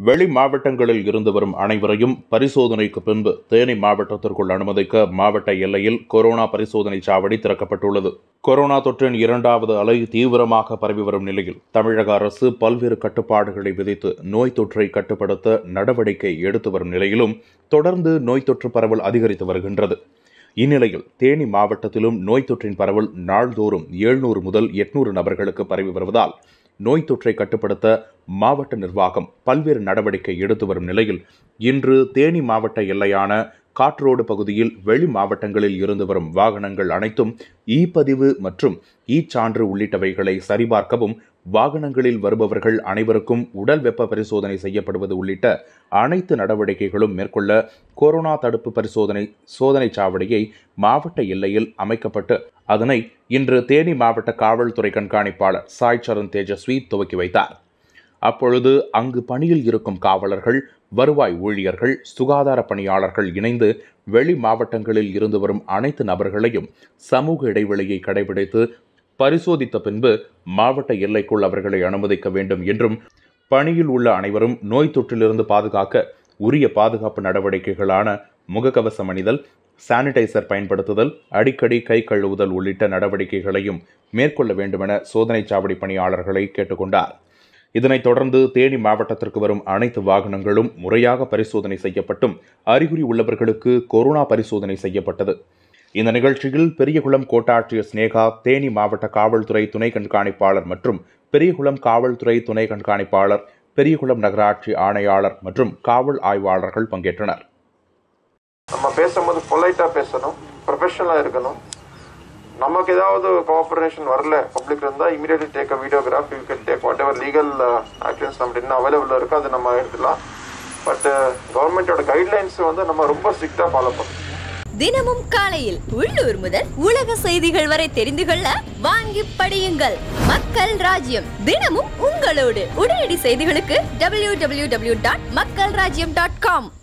வெளி மாவட்டங்களில் இருந்து வரும் அனைவரையும் பரிசோதனைக்கு பின்பு தேனி மாவட்டத்திற்குள் அனுமதிக்க மாவட்ட எல்லையில் கொரோனா பரிசோதனை சாவடி திறக்கப்பட்டுள்ளது கொரோனா தொற்றின் இரண்டாவது அலை தீவிரமாக பரவி வரும் நிலையில் தமிழக அரசு பல்வேறு கட்டுப்பாடுகளை விதித்து நோய் தொற்றை கட்டுப்படுத்த நடவடிக்கை எடுத்து வரும் நிலையிலும் தொடர்ந்து நோய் தொற்று பரவல் அதிகரித்து வருகின்றது இந்நிலையில் தேனி மாவட்டத்திலும் நோய் தொற்றின் பரவல் நாள்தோறும் எழுநூறு முதல் எட்நூறு நபர்களுக்கு பரவி வருவதால் நோய் தொற்றை கட்டுப்படுத்த மாவட்ட நிர்வாகம் பல்வேறு நடவடிக்கை எடுத்து வரும் நிலையில் இன்று தேனி மாவட்ட எல்லையான காற்றோடு பகுதியில் வெளி மாவட்டங்களில் இருந்து வரும் வாகனங்கள் அனைத்தும் இ பதிவு மற்றும் இ சான்று உள்ளிட்டவைகளை சரிபார்க்கவும் வாகனங்களில் வருபவர்கள் அனைவருக்கும் உடல் வெப்ப பரிசோதனை செய்யப்படுவது உள்ளிட்ட அனைத்து நடவடிக்கைகளும் மேற்கொள்ள கொரோனா தடுப்பு பரிசோதனை சோதனை சாவடியை மாவட்ட எல்லையில் அமைக்கப்பட்டு அதனை இன்று தேனி மாவட்ட காவல்துறை கண்காணிப்பாளர் சாய் சரண் தேஜஸ்வி துவக்கி வைத்தார் அப்பொழுது அங்கு பணியில் இருக்கும் காவலர்கள் வருவாய் ஊழியர்கள் சுகாதார பணியாளர்கள் இணைந்து வெளி மாவட்டங்களில் இருந்து வரும் அனைத்து நபர்களையும் சமூக இடைவெளியை கடைபிடித்து பரிசோதித்த பின்பு மாவட்ட எல்லைக்குள் அவர்களை அனுமதிக்க வேண்டும் என்றும் பணியில் உள்ள அனைவரும் நோய் தொற்றிலிருந்து பாதுகாக்க உரிய பாதுகாப்பு நடவடிக்கைகளான முகக்கவசம் அணிதல் சானிடைசர் பயன்படுத்துதல் அடிக்கடி கை கழுவுதல் உள்ளிட்ட நடவடிக்கைகளையும் மேற்கொள்ள வேண்டுமென சோதனை சாவடி பணியாளர்களை கேட்டுக்கொண்டார் இதனைத் தொடர்ந்து தேனி மாவட்டத்திற்கு வரும் அனைத்து வாகனங்களும் முறையாக பரிசோதனை செய்யப்பட்டும் அறிகுறி உள்ளவர்களுக்கு கொரோனா பரிசோதனை செய்யப்பட்டது இந்த நிகழ்ச்சியில் பெரியகுளம் கோட்டாட்சியர் ஸ்னேகா தேனி மாவட்ட காவல்துறை துணை கண்காணிப்பாளர் மற்றும் பெரியகுளம் காவல்துறை துணை கண்காணிப்பாளர் பெரியகுளம் நகராட்சி ஆணையாளர் மற்றும் காவல் ஆய்வாளர்கள் பங்கேற்றனர் நம்ம பேசும்போது பொலைட்டாக பேசணும் ப்ரொஃபஷனலாக இருக்கணும் நமக்கு ஏதாவது கோஆபரேஷன் வரல பப்ளிக் இருந்தால் immediately take a videograph you can take whatever legal actions நம்ம என்ன அவைலபிள் இருக்கோ அதை நம்ம எடுத்துக்கலாம் பட் கவர்மெண்ட்டோட கைட்லைன்ஸ் வந்து நம்ம ரொம்ப ஸ்ட்ரிக்டாக ஃபாலோ பண்ணணும் தினமும் காலையில் உள்ளூர் முதல் உலக செய்திகள் வரை தெரிந்து கொள்ள வாங்கி படியுங்கள் மக்கள் ராஜ்யம் தினமும் உங்களோடு உடனடி செய்திகளுக்கு டபிள்யூ டபிள்யூ டபிள்யூ டாட் மக்கள் ராஜ்யம் டாட் காம்